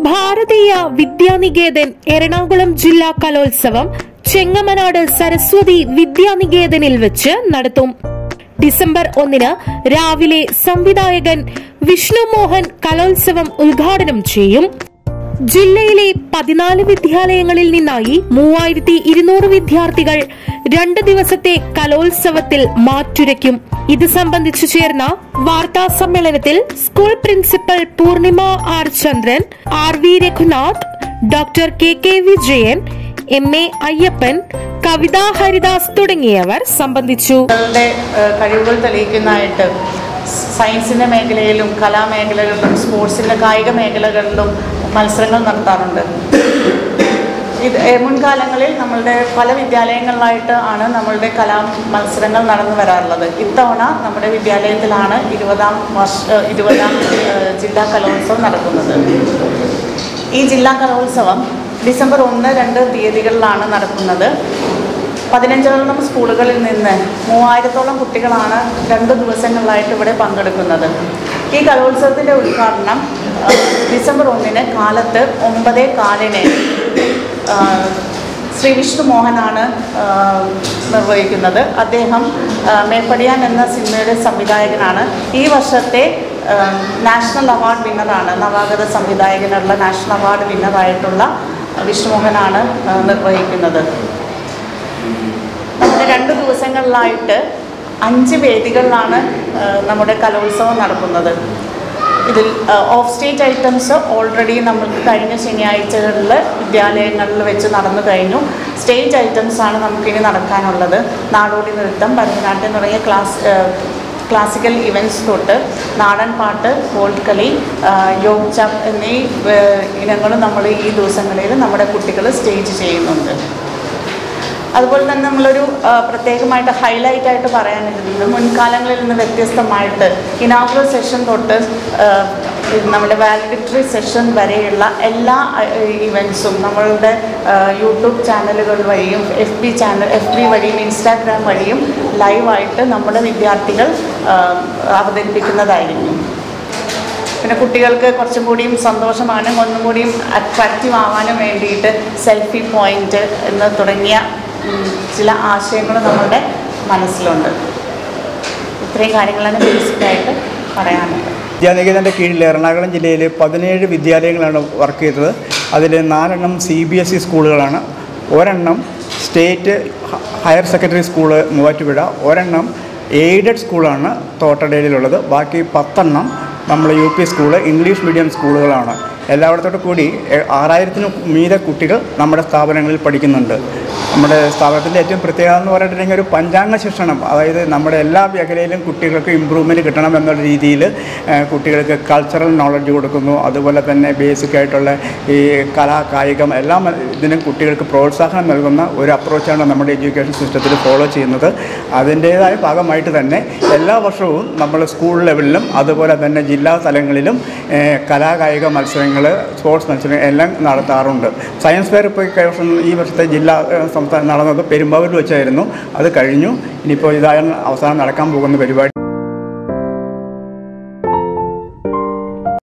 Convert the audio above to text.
ഭാരതീയ വിദ്യാനികേതൻ എറണാകുളം ജില്ലാ കലോത്സവം ചെങ്ങമനാട് സരസ്വതി വിദ്യാനികേതനിൽ വെച്ച് നടത്തും ഡിസംബർ ഒന്നിന് രാവിലെ സംവിധായകൻ വിഷ്ണു മോഹൻ കലോത്സവം ഉദ്ഘാടനം ചെയ്യും ജില്ലയിലെ പതിനാല് വിദ്യാലയങ്ങളിൽ നിന്നായി മൂവായിരത്തി ഇരുന്നൂറ് വിദ്യാർത്ഥികൾ രണ്ട് ദിവസത്തെ കലോത്സവത്തിൽ മാറ്റുരയ്ക്കും ഇത് സംബന്ധിച്ചു ചേർന്ന വാർത്താ സമ്മേളനത്തിൽ school principal Poornima R Chandran R V Raghunath doctor K K Vijayan M A Ayyappan Kavitha Haridas തുടങ്ങിയവർ സംബന്ധിച്ചു കുട്ടികളുടെ ഏഹ്, കഴിവുകൾ തെളിയിക്കുന്നതായിട്ട് സയൻസിൻ്റെ മേഖലയിലും കലാമേഖലകളിലും സ്പോർട്സിൻ്റെ കായിക മേഖലകളിലും മത്സരങ്ങൾ നടത്താറുണ്ട് ഇത് ഏഹ്, മുൻകാലങ്ങളിൽ നമ്മളുടെ പല വിദ്യാലയങ്ങളിലായിട്ട് ആണ് നമ്മളുടെ കലാ മത്സരങ്ങൾ നടന്നു വരാറുള്ളത് ഇത്തവണ നമ്മുടെ വിദ്യാലയത്തിലാണ് ഇരുപതാം വർഷ ഏഹ്, ഇരുപതാം ഏഹ്, ജില്ലാ കലോത്സവം നടക്കുന്നത് ഈ ജില്ലാ കലോത്സവം ഡിസംബർ ഒന്ന് രണ്ട് തീയതികളിലാണ് നടക്കുന്നത് പതിനഞ്ചോളം സ്കൂളുകളിൽ നിന്ന് മൂവായിരത്തോളം കുട്ടികളാണ് രണ്ട് ദിവസങ്ങളിലായിട്ട് ഇവിടെ പങ്കെടുക്കുന്നത് ഈ കലോത്സവത്തിൻ്റെ ഉദ്ഘാടനം ആ, ഡിസംബർ ഒന്നിന് കാലത്ത് ഒമ്പതേ കാലിന് ആ, ശ്രീ വിഷ്ണു മോഹനാണ് ആ, നിർവഹിക്കുന്നത് അദ്ദേഹം ആ, മേപ്പടിയാൻ എന്ന സിനിമയുടെ സംവിധായകനാണ് ഈ വർഷത്തെ ആ, നാഷണൽ അവാർഡ് വിന്നറാണ് നവാഗത സംവിധായകനുള്ള നാഷണൽ അവാർഡ് വിന്നറായിട്ടുള്ള വിഷ്ണുമോഹനാണ് ആ, നിർവഹിക്കുന്നത് നമ്മുടെ രണ്ട് ദിവസങ്ങളിലായിട്ട് അഞ്ച് വേദികളിലാണ് ആ, നമ്മുടെ കലോത്സവം നടക്കുന്നത് ഇതിൽ ഓഫ് സ്റ്റേറ്റ് ഐറ്റംസ് ഓൾറെഡി നമുക്ക് കഴിഞ്ഞ ശനിയാഴ്ചകളിൽ വിദ്യാലയങ്ങളിൽ വെച്ച് നടന്നു കഴിഞ്ഞു സ്റ്റേജ് ഐറ്റംസ് ആണ് നമുക്കിനി നടക്കാനുള്ളത് നാടോടി നൃത്തം ഭരതനാട്യം തുടങ്ങിയ ക്ലാസ് ആ, ക്ലാസിക്കൽ ഇവൻറ്റ്സ് തൊട്ട് നാടൻ പാട്ട് കോൽക്കളി യോഗ് ചപ്പ് എന്നീ ഇനങ്ങളും നമ്മൾ ഈ ദിവസങ്ങളിൽ നമ്മുടെ കുട്ടികൾ സ്റ്റേജ് ചെയ്യുന്നുണ്ട് അതുപോലെ തന്നെ നമ്മളൊരു ആ, പ്രത്യേകമായിട്ട് ഹൈലൈറ്റ് ആയിട്ട് പറയാനിരുന്നത് മുൻകാലങ്ങളിൽ നിന്ന് വ്യത്യസ്തമായിട്ട് ഇനാഗുറൽ സെഷൻ തൊട്ട് ആ, ഇത് നമ്മുടെ വാലിഡിറ്ററി സെഷൻ വരെയുള്ള എല്ലാ ഇവൻറ്റ്സും നമ്മളുടെ ആ, യൂട്യൂബ് ചാനലുകൾ വഴിയും F B channel F B വഴിയും ഇൻസ്റ്റാഗ്രാം വഴിയും ലൈവായിട്ട് നമ്മുടെ വിദ്യാർത്ഥികൾ ആ, അവതരിപ്പിക്കുന്നതായിരിക്കും പിന്നെ കുട്ടികൾക്ക് കുറച്ചും കൂടിയും സന്തോഷമാനും ഒന്നും കൂടിയും അട്രാക്റ്റീവ് ആവാനും വേണ്ടിയിട്ട് സെൽഫി പോയിന്റ് എന്ന് തുടങ്ങിയ ഉം, ചില ആശയങ്ങൾ നമ്മളുടെ മനസ്സിലുണ്ട് ഇത്രയും കാര്യങ്ങളാണ് ബേസിക്കായിട്ട് പറയാനുള്ളത് വിദ്യാനികേതൻ്റെ കീഴിൽ എറണാകുളം ജില്ലയിൽ പതിനേഴ് വിദ്യാലയങ്ങളാണ് വർക്ക് ചെയ്തത് അതിൽ നാലെണ്ണം സി ബി എസ് ഇ സ്കൂളുകളാണ് ഒരെണ്ണം സ്റ്റേറ്റ് ഹ- ഹയർ സെക്കൻഡറി സ്കൂള് മൂവാറ്റുപുഴ ഒരെണ്ണം എയ്ഡഡ് സ്കൂളാണ് തോട്ടടയിലുള്ളത് ബാക്കി പത്തെണ്ണം നമ്മൾ U P school English medium സ്കൂളുകളാണ് എല്ലായിടത്തോട്ട് കൂടി എ- ആറായിരത്തിനും മീതെ കുട്ടികൾ നമ്മുടെ സ്ഥാപനങ്ങളിൽ പഠിക്കുന്നുണ്ട് നമ്മുടെ സ്ഥാപനത്തിൻ്റെ ഏറ്റവും പ്രത്യേകത എന്ന് പറഞ്ഞിട്ടുണ്ടെങ്കിൽ ഒരു പഞ്ചാംഗ ശിക്ഷണം അതായത് നമ്മുടെ എല്ലാ മേഖലയിലും കുട്ടികൾക്ക് ഇമ്പ്രൂവ്മെൻറ്റ് കിട്ടണം എന്നുള്ള രീതിയിൽ ഏഹ്, കുട്ടികൾക്ക് കൾച്ചറൽ നോളജ് കൊടുക്കുന്നു അതുപോലെ തന്നെ ബേസിക് ആയിട്ടുള്ള ഈ കലാ കായികം എല്ലാം ഇതിനും കുട്ടികൾക്ക് പ്രോത്സാഹനം നൽകുന്ന ഒരു അപ്രോച്ചാണ് നമ്മുടെ എഡ്യൂക്കേഷൻ സിസ്റ്റത്തിൽ ഫോളോ ചെയ്യുന്നത് അതിൻ്റേതായ ഭാഗമായിട്ട് തന്നെ എല്ലാ വർഷവും നമ്മൾ സ്കൂൾ ലെവലിലും അതുപോലെ തന്നെ ജില്ലാ തലങ്ങളിലും ഏഹ്, കലാകായിക മത്സരങ്ങൾ സ്പോർട്സ് മത്സരങ്ങൾ എല്ലാം നടത്താറുണ്ട് സയൻസ് ഫെയർ ഇപ്പോൾ ഈ വർഷം ഈ വർഷത്തെ ജില്ലാ ഏഹ്, സംസ്ഥാനം നടന്നത് പെരുമ്പാവൂരിൽ വെച്ചായിരുന്നു അത് കഴിഞ്ഞു ഇനിയിപ്പോൾ ഇതാണ് അവസാനം നടക്കാൻ പോകുന്ന പരിപാടി